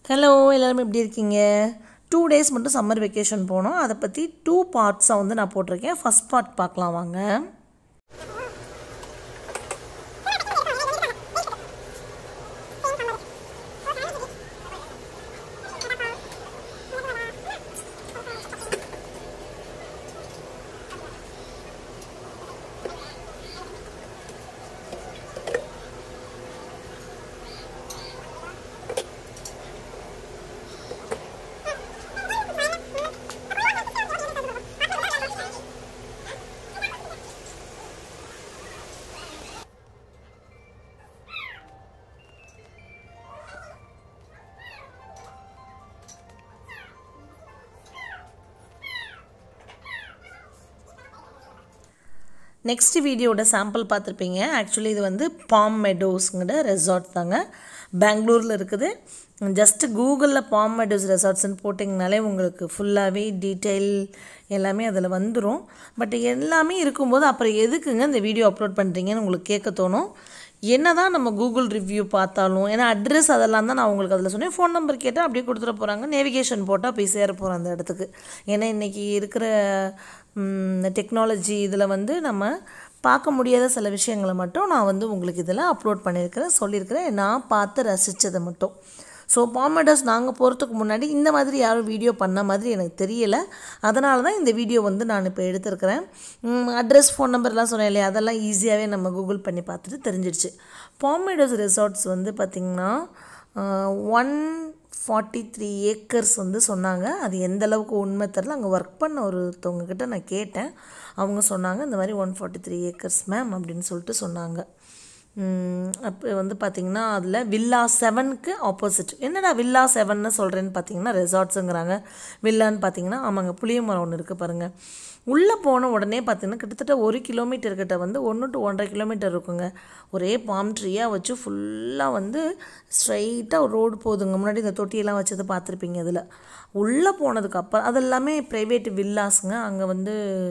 hello எல்லோரும் எப்படி இருக்கீங்க டூ டேஸ் மட்டும் சம்மர் வெக்கேஷன் போனோம் அதை பற்றி டூ பார்ட்ஸாக வந்து நான் போட்டிருக்கேன் ஃபஸ்ட் பார்ட் பார்க்கலாம் வாங்க நெக்ஸ்ட் வீடியோட சாம்பிள் பார்த்துருப்பீங்க ஆக்சுவலி இது வந்து பாம் மெடோஸுங்கிற ரெசார்ட் தாங்க பெங்களூரில் இருக்குது ஜஸ்ட்டு கூகுளில் பாம் மெடோஸ் ரெசார்ட்ஸ்னு போட்டிங்கனாலே உங்களுக்கு ஃபுல்லாகவே டீட்டெயில் எல்லாமே அதில் வந்துடும் பட் எல்லாமே இருக்கும்போது அப்புறம் எதுக்குங்க இந்த வீடியோ அப்லோட் பண்ணுறீங்கன்னு உங்களுக்கு கேட்க தோணும் என்ன தான் நம்ம கூகுள் ரிவ்யூ பார்த்தாலும் ஏன்னா அட்ரஸ் அதெல்லாம் தான் நான் உங்களுக்கு அதில் சொன்னேன் ஃபோன் நம்பர் கேட்டால் அப்படியே கொடுத்துட போகிறாங்க நேவிகேஷன் போட்டால் போய் சேர போகிறோம் அந்த இடத்துக்கு ஏன்னா இன்றைக்கி இருக்கிற டெக்னாலஜி இதில் வந்து நம்ம பார்க்க முடியாத சில விஷயங்களை மட்டும் நான் வந்து உங்களுக்கு இதில் அப்லோட் பண்ணியிருக்கிறேன் சொல்லியிருக்கிறேன் நான் பார்த்து ரசித்ததை மட்டும் ஸோ பாமடர்ஸ் நாங்கள் போகிறதுக்கு முன்னாடி இந்த மாதிரி யாரும் வீடியோ பண்ண மாதிரி எனக்கு தெரியலை அதனால தான் இந்த வீடியோ வந்து நான் இப்போ எடுத்திருக்கிறேன் அட்ரஸ் ஃபோன் நம்பர்லாம் சொன்னேன் இல்லையா அதெல்லாம் ஈஸியாகவே நம்ம கூகுள் பண்ணி பார்த்துட்டு தெரிஞ்சிடுச்சு பாமடர்ஸ் ரெசார்ட்ஸ் வந்து பார்த்திங்கன்னா ஒன் ஃபார்ட்டி த்ரீ ஏக்கர்ஸ் வந்து சொன்னாங்க அது எந்த அளவுக்கு உண்மை தெரில அங்கே ஒர்க் பண்ண ஒருத்தவங்க கிட்ட நான் கேட்டேன் அவங்க சொன்னாங்க இந்த மாதிரி one forty three acres ma'am அப்படின்னு சொல்லிட்டு சொன்னாங்க அப்போ வந்து பார்த்திங்கன்னா அதில் வில்லா செவனுக்கு ஆப்போசிட் என்னடா வில்லா செவன்னு சொல்கிறேன்னு பார்த்தீங்கன்னா ரெசார்ட்ஸுங்கிறாங்க வில்லான்னு பார்த்தீங்கன்னா ஆமாங்க புளிய மரம் ஒன்று இருக்குது பாருங்கள் உள்ளே போன உடனே பார்த்திங்கன்னா கிட்டத்தட்ட ஒரு கிலோமீட்டர் கிட்ட வந்து ஒன்று டு ஒன்றரை கிலோமீட்டர் இருக்குங்க ஒரே பாம் ட்ரீயாக வச்சு ஃபுல்லாக வந்து ஸ்ட்ரைட்டாக ஒரு ரோடு போகுதுங்க முன்னாடி இந்த தொட்டியெல்லாம் வச்சது பார்த்துருப்பீங்க அதில் உள்ளே போனதுக்கு அப்புறம் அது எல்லாமே ப்ரைவேட் வில்லாஸுங்க அங்கே வந்து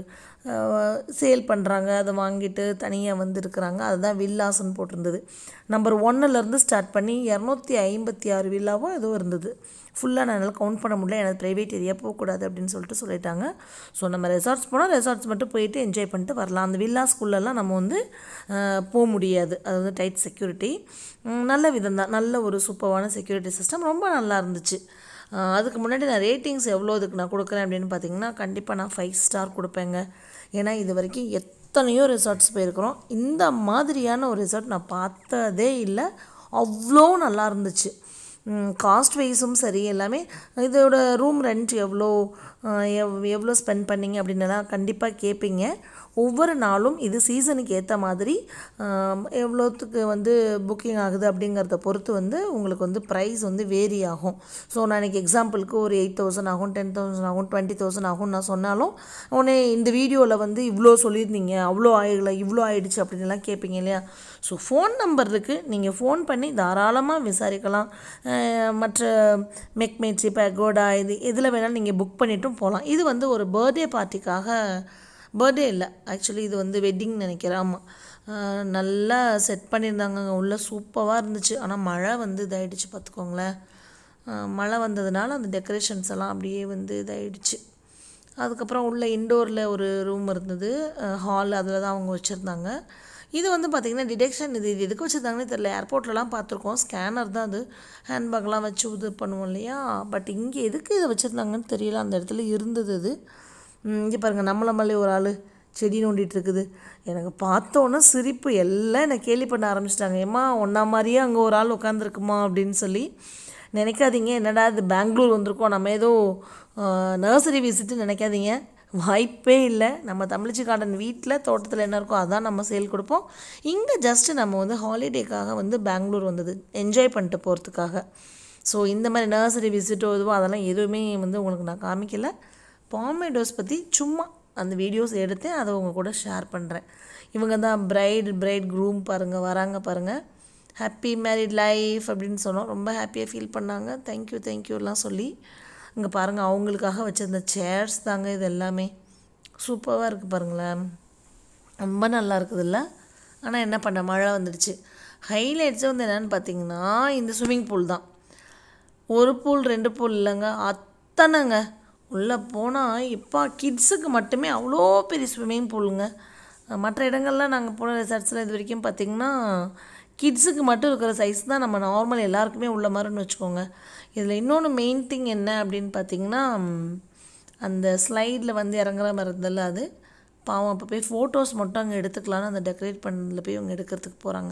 சேல் பண்ணுறாங்க அதை வாங்கிட்டு தனியாக வந்து இருக்கிறாங்க அதுதான் வில்லாஸ்ன்னு போட்டிருந்தது நம்பர் ஒன்னுலேருந்து ஸ்டார்ட் பண்ணி இரநூத்தி ஐம்பத்தி ஆறு வில்லாவோ ஏதோ இருந்தது ஃபுல்லாக நான் என்னால் கவுண்ட் பண்ண முடியல எனக்கு ப்ரைவேட் ஏரியா போகக்கூடாது அப்படின்னு சொல்லிட்டு சொல்லிட்டாங்க ஸோ நம்ம ரெசார்ட்ஸ் போனால் ரெசார்ட்ஸ் மட்டும் போயிட்டு என்ஜாய் பண்ணிட்டு வரலாம் அந்த வில்லா ஸ்கூல்லலாம் நம்ம வந்து போக முடியாது அது வந்து டைட் செக்யூரிட்டி நல்ல விதம் தான் நல்ல ஒரு சூப்பரான செக்யூரிட்டி சிஸ்டம் ரொம்ப நல்லா இருந்துச்சு அதுக்கு முன்னாடி நான் ரேட்டிங்ஸ் எவ்வளோ இதுக்கு நான் கொடுக்குறேன் அப்படின்னு பார்த்தீங்கன்னா கண்டிப்பாக நான் ஃபைவ் ஸ்டார் கொடுப்பேங்க ஏன்னா இது வரைக்கும் எத்தனையோ ரிசார்ட்ஸ் போயிருக்கிறோம் இந்த மாதிரியான ஒரு ரிசார்ட் நான் பார்த்ததே இல்லை அவ்வளோ நல்லா இருந்துச்சு காஸ்ட் வைஸும் சரி எல்லாமே இதோட ரூம் ரெண்ட் எவ்வளோ எவ் எவ்வளோ ஸ்பெண்ட் பண்ணிங்க அப்படின்னலாம் கண்டிப்பாக கேட்பீங்க ஒவ்வொரு நாளும் இது சீசனுக்கு ஏற்ற மாதிரி எவ்வளோத்துக்கு வந்து புக்கிங் ஆகுது அப்படிங்கிறத பொறுத்து வந்து உங்களுக்கு வந்து ப்ரைஸ் வந்து வேரி ஆகும் ஸோ நான் இன்றைக்கி எக்ஸாம்பிளுக்கு ஒரு எயிட் தௌசண்ட் ஆகும் டென் தௌசண்ட் ஆகும் டுவெண்ட்டி தௌசண்ட் ஆகும் நான் சொன்னாலும் உடனே இந்த வீடியோவில் வந்து இவ்வளோ சொல்லியிருந்தீங்க அவ்வளோ ஆகலை இவ்வளோ ஆயிடுச்சு அப்படின்லாம் கேட்பீங்க இல்லையா ஸோ ஃபோன் நம்பர் இருக்குது நீங்கள் ஃபோன் பண்ணி தாராளமாக விசாரிக்கலாம் மற்ற மெக்மேட்ஸ் இப்போ கோடா இது எதில் வேணாலும் நீங்கள் புக் பண்ணிட்டும் போகலாம் இது வந்து ஒரு பர்த்டே பார்ட்டிக்காக பர்த்டே இல்லை ஆக்சுவலி இது வந்து வெட்டிங் நினைக்கிறேன் ஆமாம் நல்லா செட் பண்ணியிருந்தாங்க உள்ளே சூப்பராக இருந்துச்சு ஆனால் மழை வந்து இதாகிடுச்சு பார்த்துக்கோங்களேன் மழை வந்ததுனால அந்த டெக்கரேஷன்ஸ் எல்லாம் அப்படியே வந்து இதாகிடுச்சு அதுக்கப்புறம் உள்ள இண்டோரில் ஒரு ரூம் இருந்தது ஹால் அதில் தான் அவங்க வச்சுருந்தாங்க இது வந்து பார்த்திங்கன்னா டிடெக்ஷன் இது இது எதுக்கு வச்சுருந்தாங்கன்னு தெரியல ஏர்போர்ட்லலாம் பார்த்துருக்கோம் ஸ்கேனர் தான் அது ஹேண்ட்பேக்லாம் வச்சு இது பண்ணுவோம் இல்லையா பட் இங்கே எதுக்கு இதை வச்சுருந்தாங்கன்னு தெரியல அந்த இடத்துல இருந்தது அது இங்கே பாருங்கள் நம்மள மேலே ஒரு ஆள் செடி நோண்டிகிட்டு இருக்குது எனக்கு பார்த்தோன்னே சிரிப்பு எல்லாம் என்னை கேலி பண்ண ஆரம்பிச்சிட்டாங்க ஏம்மா ஒன்றா மாதிரியே அங்கே ஒரு ஆள் உட்காந்துருக்குமா அப்படின்னு சொல்லி நினைக்காதீங்க என்னடா இது பெங்களூர் வந்திருக்கோம் நம்ம ஏதோ நர்சரி விசிட்டு நினைக்காதீங்க வாய்ப்பே இல்லை நம்ம தமிழ்ச்சி கார்டன் வீட்டில் தோட்டத்தில் என்ன இருக்கோ அதான் நம்ம சேல் கொடுப்போம் இங்கே ஜஸ்ட்டு நம்ம வந்து ஹாலிடேக்காக வந்து பெங்களூர் வந்தது என்ஜாய் பண்ணிட்டு போகிறதுக்காக ஸோ இந்த மாதிரி நர்சரி விசிட்டோ இதுவோ அதெல்லாம் எதுவுமே வந்து உங்களுக்கு நான் காமிக்கலை பாமேடோஸ் பற்றி சும்மா அந்த வீடியோஸ் எடுத்தேன் அதை உங்கள் கூட ஷேர் பண்ணுறேன் இவங்க தான் பிரைட் பிரைட் க்ரூம் பாருங்கள் வராங்க பாருங்கள் ஹாப்பி மேரிட் லைஃப் அப்படின்னு சொன்னோம் ரொம்ப ஹாப்பியாக ஃபீல் பண்ணாங்க தேங்க்யூ தேங்க்யூலாம் சொல்லி இங்கே பாருங்கள் அவங்களுக்காக வச்சுருந்த சேர்ஸ் தாங்க இது எல்லாமே சூப்பராக இருக்குது பாருங்களேன் ரொம்ப நல்லா இருக்குதுல்ல ஆனால் என்ன பண்ண மழை வந்துடுச்சு ஹைலைட்ஸே வந்து என்னென்னு பார்த்தீங்கன்னா இந்த ஸ்விம்மிங் பூல் தான் ஒரு பூல் ரெண்டு பூல் இல்லைங்க அத்தனைங்க உள்ளே போனால் இப்போ கிட்ஸுக்கு மட்டுமே அவ்வளோ பெரிய ஸ்விம்மிங் பூலுங்க மற்ற இடங்கள்லாம் நாங்கள் போன ரிசார்ட்ஸில் இது வரைக்கும் பார்த்திங்கன்னா கிட்ஸுக்கு மட்டும் இருக்கிற சைஸ் தான் நம்ம நார்மல் எல்லாருக்குமே உள்ள மாதிரின்னு வச்சுக்கோங்க இதில் இன்னொன்று மெயின் திங் என்ன அப்படின்னு பார்த்தீங்கன்னா ம், அந்த ஸ்லைடில் வந்து இறங்குற மாதிரி இருந்ததில்ல அது பாவம் அப்போ போய் ஃபோட்டோஸ் மட்டும் அங்கே எடுத்துக்கலான்னு அந்த டெக்கரேட் பண்ணதில் போய் அவங்க எடுக்கிறதுக்கு போகிறாங்க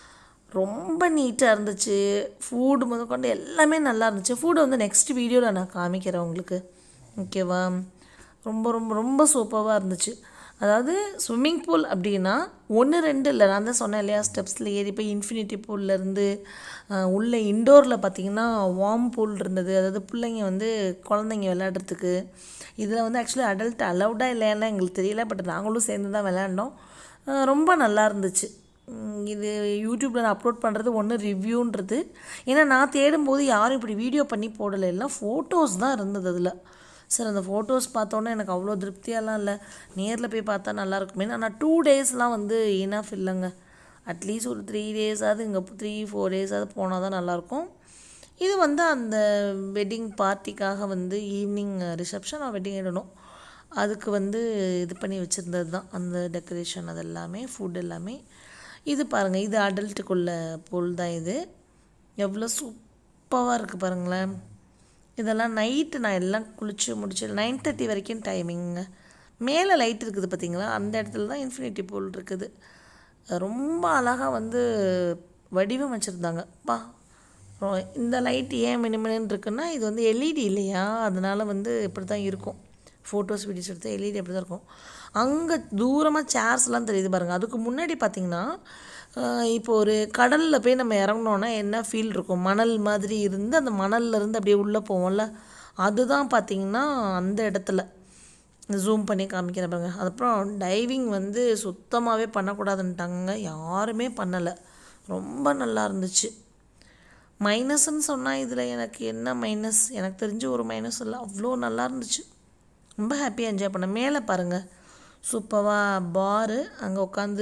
ரொம்ப நீட்டாக இருந்துச்சு ஃபுட் முதற்கொண்டு எல்லாமே நல்லா இருந்துச்சு ஃபுட்டை வந்து நெக்ஸ்ட் வீடியோவில் நான் காமிக்கிறேன் உங்களுக்கு ஓகேவா ரொம்ப ரொம்ப ரொம்ப சூப்பராக இருந்துச்சு அதாவது ஸ்விம்மிங் பூல் அப்படின்னா ஒன்று ரெண்டு இல்லை நான் தான் சொன்னேன் இல்லையா ஸ்டெப்ஸில் ஏறி போய் இன்ஃபினிட்டி பூல்லேருந்து உள்ளே இண்டோரில் பார்த்தீங்கன்னா வார்ம் பூல் இருந்தது அதாவது பிள்ளைங்க வந்து குழந்தைங்க விளையாடுறதுக்கு இதில் வந்து ஆக்சுவலி அடல்ட் அலௌடாக இல்லையான்னு எங்களுக்கு தெரியல பட் நாங்களும் சேர்ந்து தான் விளையாண்டோம் அஹ் ரொம்ப நல்லா இருந்துச்சு உம் இது யூடியூப்பில் நான் அப்லோட் பண்ணுறது ஒன்று ரிவ்யூன்றது ஏன்னா நான் தேடும்போது யாரும் இப்படி வீடியோ பண்ணி போடலை எல்லாம் ஃபோட்டோஸ் தான் இருந்தது அதில் சார் அந்த ஃபோட்டோஸ் பார்த்தோன்னே எனக்கு அவ்வளோ திருப்தியாலாம் இல்லை நேரில் போய் பார்த்தா நல்லா இருக்குமே ஆனால் டூ டேஸ்லாம் வந்து இனஃப் இல்லைங்க அட்லீஸ்ட் ஒரு த்ரீ டேஸாவது இங்கே த்ரீ ஃபோர் டேஸாவது போனால் தான் நல்லாயிருக்கும் இது வந்து அந்த வெட்டிங் பார்ட்டிக்காக வந்து ஈவினிங் ரிசப்ஷன் வெட்டிங் இடணும் அதுக்கு வந்து இது பண்ணி வச்சுருந்தது தான் அந்த டெக்கரேஷன் அது எல்லாமே ஃபுட் எல்லாமே இது பாருங்கள் இது அடல்ட்டுக்குள்ள பொருள் தான் இது எவ்வளோ சூப்பராக இருக்குது பாருங்களேன் இதெல்லாம் நைட்டு நான் எல்லாம் குளித்து முடிச்சு நைன் தேர்ட்டி வரைக்கும் டைமிங்க மேலே லைட் இருக்குது பார்த்தீங்களா அந்த இடத்துல தான் இன்ஃபினிட்டி பூல் இருக்குது ரொம்ப அழகாக வந்து வடிவமைச்சிருந்தாங்க பா ரொ- இந்த லைட் ஏன் மினிமினு இருக்குன்னா இது வந்து எல்இடி இல்லையா அதனால் வந்து இப்படி தான் இருக்கும் ஃபோட்டோஸ் வீடியோஸ் எடுத்து எல்இடி அப்படி தான் இருக்கும் அங்கே தூரமாக சேர்ஸ்லாம் தெரியுது பாருங்கள் அதுக்கு முன்னாடி பார்த்தீங்கன்னா ஆஹ் இப்போ ஒரு கடலில் போய் நம்ம இறங்கினோன்னா என்ன ஃபீல் இருக்கும் மணல் மாதிரி இருந்து அந்த மணல்ல இருந்து அப்படியே உள்ளே போவோம்ல அதுதான் பார்த்தீங்கன்னா அந்த இடத்துல ஜூம் பண்ணி காமிக்கிறேன் பாருங்க அதுக்கப்புறம் டைவிங் வந்து சுத்தமாகவே பண்ணக்கூடாதுன்ட்டாங்க யாருமே பண்ணலை ரொம்ப நல்லா இருந்துச்சு மைனஸ்ன்னு சொன்னால் இதில் எனக்கு என்ன மைனஸ் எனக்கு தெரிஞ்ச ஒரு மைனஸ் இல்லை அவ்வளோ நல்லா இருந்துச்சு ரொம்ப ஹாப்பியாக என்ஜாய் பண்ணேன் மேலே பாருங்கள் சூப்பராக பாரு அங்கே உட்காந்து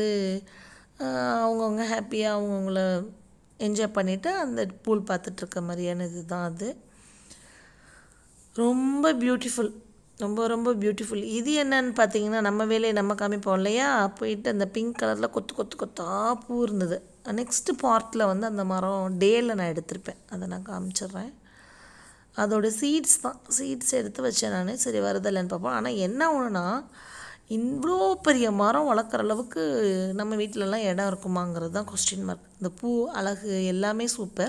அவங்கவுங்க ஹாப்பியாக அவங்கவுங்கள என்ஜாய் பண்ணிவிட்டு அந்த பூல் பார்த்துட்ருக்க மாதிரியான இது தான் அது ரொம்ப பியூட்டிஃபுல் ரொம்ப ரொம்ப பியூட்டிஃபுல் இது என்னன்னு பார்த்தீங்கன்னா நம்ம வேலையை நம்ம காமிப்போம் இல்லையா போயிட்டு அந்த பிங்க் கலரில் கொத்து கொத்து கொத்தா பூ இருந்தது நெக்ஸ்ட்டு பார்ட்டில் வந்து அந்த மரம் டேயில் நான் எடுத்திருப்பேன் அதை நான் காமிச்சிடுறேன் அதோட சீட்ஸ் தான் சீட்ஸ் எடுத்து வச்சேன் நான் சரி வருதில்லைன்னு பார்ப்போம் ஆனால் என்ன ஒன்றுனா இவ்வளோ பெரிய மரம் வளர்க்குற அளவுக்கு நம்ம வீட்டிலலாம் இடம் இருக்குமாங்கிறது தான் கொஸ்டின் மார்க் இந்த பூ அழகு எல்லாமே சூப்பர்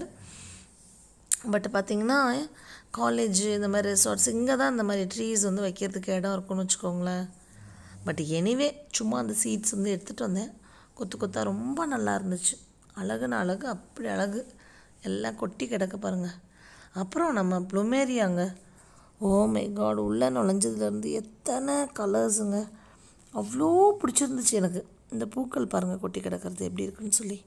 பட் பார்த்திங்கன்னா காலேஜ் இந்த மாதிரி ரிசார்ட்ஸ் இங்கே தான் இந்த மாதிரி ட்ரீஸ் வந்து வைக்கிறதுக்கு இடம் இருக்கும்னு வச்சுக்கோங்களேன் பட் எனிவே சும்மா அந்த சீட்ஸ் வந்து எடுத்துகிட்டு வந்தேன் கொத்து கொத்தா ரொம்ப நல்லா இருந்துச்சு அழகுன அழகு அப்படி அழகு எல்லாம் கொட்டி கிடக்க பாருங்கள் அப்புறம் நம்ம ப்ளூமேரியாங்க ஓ மை காட் உள்ளே நுழைஞ்சதுலேருந்து எத்தனை கலர்ஸுங்க அவ்வளோ பிடிச்சிருந்துச்சு எனக்கு இந்த பூக்கள் பாருங்கள் கொட்டி கிடக்கிறது எப்படி இருக்குன்னு சொல்லி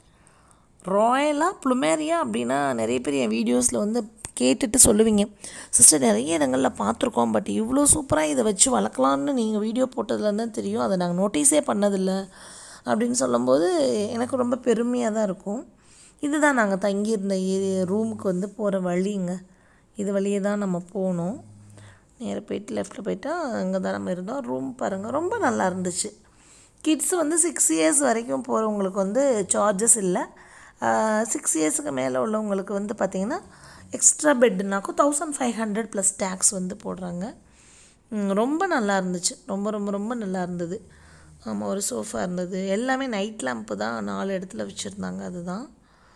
ராயலாக ப்ளுமேரியா அப்படின்னா நிறைய பேர் என் வீடியோஸில் வந்து கேட்டுட்டு சொல்லுவீங்க சிஸ்டர் நிறைய இடங்களில் பார்த்துருக்கோம் பட் இவ்வளோ சூப்பராக இதை வச்சு வளர்க்கலான்னு நீங்கள் வீடியோ போட்டதுல தான் தெரியும் அதை நாங்கள் நோட்டீஸே பண்ணதில்லை அப்படின்னு சொல்லும்போது எனக்கு ரொம்ப பெருமையாக தான் இருக்கும் இதுதான் நாங்கள் தங்கியிருந்த ஏரியா ரூமுக்கு வந்து போகிற வழிங்க இது வழியே தான் நம்ம போனோம் நேராக போயிட்டு லெஃப்ட்டில் போயிட்டா அங்கே தான் நம்ம இருந்தோம் ரூம் பாருங்கள் ரொம்ப நல்லா இருந்துச்சு கிட்ஸ் வந்து சிக்ஸ் இயர்ஸ் வரைக்கும் போகிறவங்களுக்கு வந்து சார்ஜஸ் இல்லை சிக்ஸ் இயர்ஸுக்கு மேலே உள்ளவங்களுக்கு வந்து பார்த்திங்கன்னா எக்ஸ்ட்ரா பெட்டுனாக்கும் thousand five hundred plus tax வந்து போடுறாங்க ம், ரொம்ப நல்லா இருந்துச்சு ரொம்ப ரொம்ப ரொம்ப நல்லா இருந்தது ஆமாம் ஒரு சோஃபா இருந்தது எல்லாமே நைட் லேம்ப்பு தான் நாலு இடத்துல வச்சுருந்தாங்க அதுதான்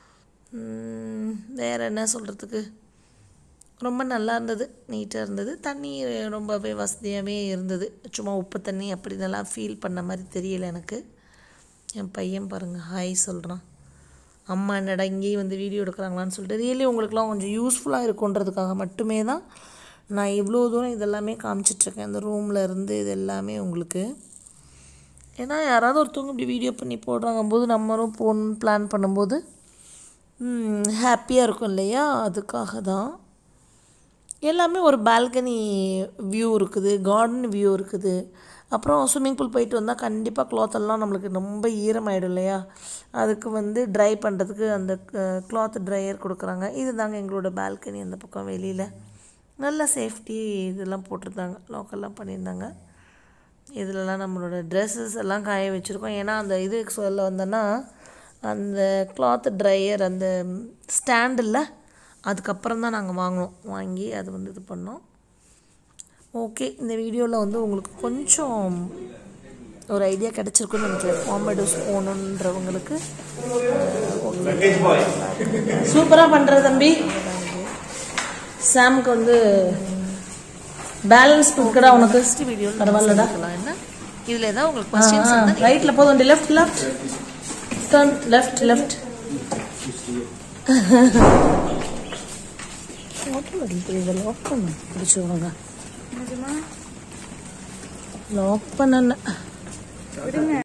ம், வேற என்ன சொல்கிறதுக்கு ரொம்ப நல்லா இருந்தது நீட்டாக இருந்தது தண்ணி ரொம்பவே வசதியாகவே இருந்தது சும்மா உப்பு தண்ணி அப்படி நல்லா ஃபீல் பண்ண மாதிரி தெரியல எனக்கு என் பையன் பாருங்கள் ஹாய் சொல்கிறான் அம்மா என்னடா இங்கேயும் வந்து வீடியோ எடுக்கிறாங்களான்னு சொல்லிட்டு ரியலி உங்களுக்குலாம் கொஞ்சம் யூஸ்ஃபுல்லாக இருக்குன்றதுக்காக மட்டுமே தான் நான் இவ்வளோ தூரம் இதெல்லாமே காமிச்சிட்ருக்கேன் இந்த ரூமில் இருந்து இது எல்லாமே உங்களுக்கு ஏன்னா யாராவது ஒருத்தவங்க இப்படி வீடியோ பண்ணி போடுறாங்க போது நம்மளும் போகணுன்னு பிளான் பண்ணும்போது ஹாப்பியாக இருக்கும் இல்லையா அதுக்காக தான் எல்லாமே ஒரு பால்கனி வியூ இருக்குது கார்டன் வியூ இருக்குது அப்புறம் ஸ்விம்மிங் பூல் போயிட்டு வந்தால் கண்டிப்பாக க்ளாத்தெல்லாம் நம்மளுக்கு ரொம்ப ஈரமாயிடும் இல்லையா அதுக்கு வந்து ட்ரை பண்ணுறதுக்கு அந்த க்ளாத் ட்ரையர் கொடுக்குறாங்க இது தாங்க எங்களோட பால்கனி அந்த பக்கம் வெளியில் நல்ல சேஃப்டி இதெல்லாம் போட்டிருந்தாங்க லோக்கல்லாம் பண்ணியிருந்தாங்க இதிலலாம் நம்மளோட ட்ரெஸ்ஸஸ் எல்லாம் காய வச்சுருக்கோம் ஏன்னா அந்த இது சொல்ல வந்தோன்னா அந்த கிளாத் ட்ரையர் அந்த ஸ்டாண்டில் அதுக்கப்புறம் தான் நாங்கள் வாங்கினோம் வாங்கி அது வந்து இது பண்ணோம் ஓகே இந்த வீடியோவில் வந்து உங்களுக்கு கொஞ்சம் ஒரு ஐடியா கிடச்சிருக்குன்னு நினைக்கிறேன் காமெடிஸ் போகணுன்றவங்களுக்கு சூப்பராக பண்ணுற தம்பி சாமுக்கு வந்து பேலன்ஸ் கொடுக்கடா உனக்கு வீடியோ பரவாயில்லடா என்ன இதில் ஏதாவது உங்களுக்கு கொஸ்டின்ஸ் இருந்தால் ரைட்ல போதும் left left turn left left இதை லாக் பண்ண பிடிச்சவங்க லாக் பண்ண